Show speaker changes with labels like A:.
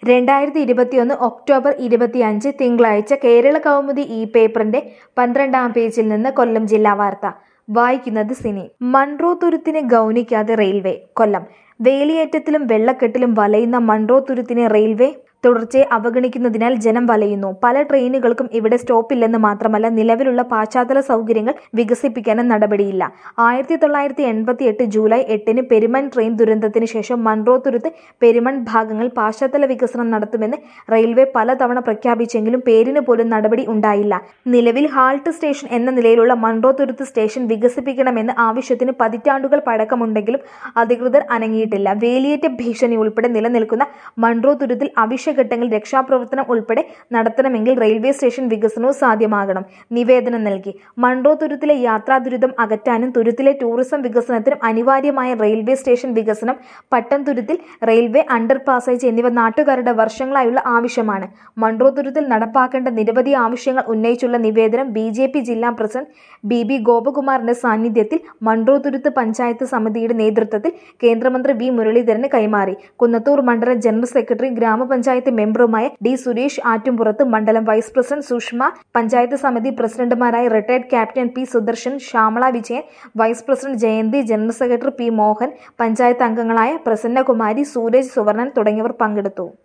A: രണ്ടായിരത്തി ഇരുപത്തിയൊന്ന് ഒക്ടോബർ ഇരുപത്തിയഞ്ച് തിങ്കളാഴ്ച കേരള കൗമുദി ഈ പേപ്പറിന്റെ പന്ത്രണ്ടാം പേജിൽ നിന്ന് കൊല്ലം ജില്ലാ വാർത്ത വായിക്കുന്നത് സിനി മൺട്രോ തുരുത്തിനെ ഗൗനിക്കാതെ റെയിൽവേ കൊല്ലം വേലിയേറ്റത്തിലും വെള്ളക്കെട്ടിലും വലയുന്ന മൺട്രോ തുരുത്തിനെ റെയിൽവേ തുടർച്ചയെ അവഗണിക്കുന്നതിനാൽ ജനം വലയുന്നു പല ട്രെയിനുകൾക്കും ഇവിടെ സ്റ്റോപ്പില്ലെന്ന് മാത്രമല്ല നിലവിലുള്ള പാശ്ചാത്തല സൗകര്യങ്ങൾ വികസിപ്പിക്കാനും നടപടിയില്ല ആയിരത്തി തൊള്ളായിരത്തി എൺപത്തി എട്ട് ജൂലൈ എട്ടിന് പെരുമൺ ട്രെയിൻ ദുരന്തത്തിന് ശേഷം മൺട്രോ തുരുത്ത് പെരുമൺ ഭാഗങ്ങൾ പാശ്ചാത്തല വികസനം നടത്തുമെന്ന് റെയിൽവേ പലതവണ പ്രഖ്യാപിച്ചെങ്കിലും പേരിന് പോലും നടപടി ഉണ്ടായില്ല നിലവിൽ ഹാൾട്ട് സ്റ്റേഷൻ എന്ന നിലയിലുള്ള മൺട്രോ തുരുത്ത് സ്റ്റേഷൻ വികസിപ്പിക്കണമെന്ന് ആവശ്യത്തിന് പതിറ്റാണ്ടുകൾ പഴക്കമുണ്ടെങ്കിലും അധികൃതർ അനങ്ങിയിട്ടില്ല വേലിയേറ്റ ഭീഷണി ഉൾപ്പെടെ നിലനിൽക്കുന്ന മൺട്രോ തുരുത്തിൽ അവശ്യ ഘട്ടങ്ങളിൽ രക്ഷാപ്രവർത്തനം ഉൾപ്പെടെ നടത്തണമെങ്കിൽ റെയിൽവേ സ്റ്റേഷൻ വികസനവും സാധ്യമാകണം നിവേദനം നൽകി മൺട്രോ തുരുത്തിലെ യാത്രാ ദുരിതം അകറ്റാനും തുരുത്തിലെ ടൂറിസം വികസനത്തിനും അനിവാര്യമായ റെയിൽവേ സ്റ്റേഷൻ വികസനം പട്ടം തുരുത്തിൽ റെയിൽവേ അണ്ടർ പാസേജ് എന്നിവ നാട്ടുകാരുടെ വർഷങ്ങളായുള്ള ആവശ്യമാണ് മൺട്രോ തുരുത്തിൽ നടപ്പാക്കേണ്ട നിരവധി ആവശ്യങ്ങൾ ഉന്നയിച്ചുള്ള നിവേദനം ബി ജെ പി ജില്ലാ പ്രസിഡന്റ് ബി ബി ഗോപകുമാറിന്റെ സാന്നിധ്യത്തിൽ മൺട്രോ തുരുത്ത് പഞ്ചായത്ത് സമിതിയുടെ നേതൃത്വത്തിൽ കേന്ദ്രമന്ത്രി വി മുരളീധരന് കൈമാറി കുന്നത്തൂർ മണ്ഡലം ജനറൽ സെക്രട്ടറി ഗ്രാമപഞ്ചായത്ത് മെമ്പറുമായ ഡി സുരേഷ് ആറ്റുംപുറത്ത് മണ്ഡലം വൈസ് പ്രസിഡന്റ് സുഷമ പഞ്ചായത്ത് സമിതി പ്രസിഡന്റുമാരായ retired captain P Sudarshan Shyamala Vijayan vice president Jayanthi general secretary P Mohan panchayat അംഗങ്ങളായ പ്രസന്നകുമാരി സൂരജ് സുവർണൻ തുടങ്ങിയവർ പങ്കെടുത്തു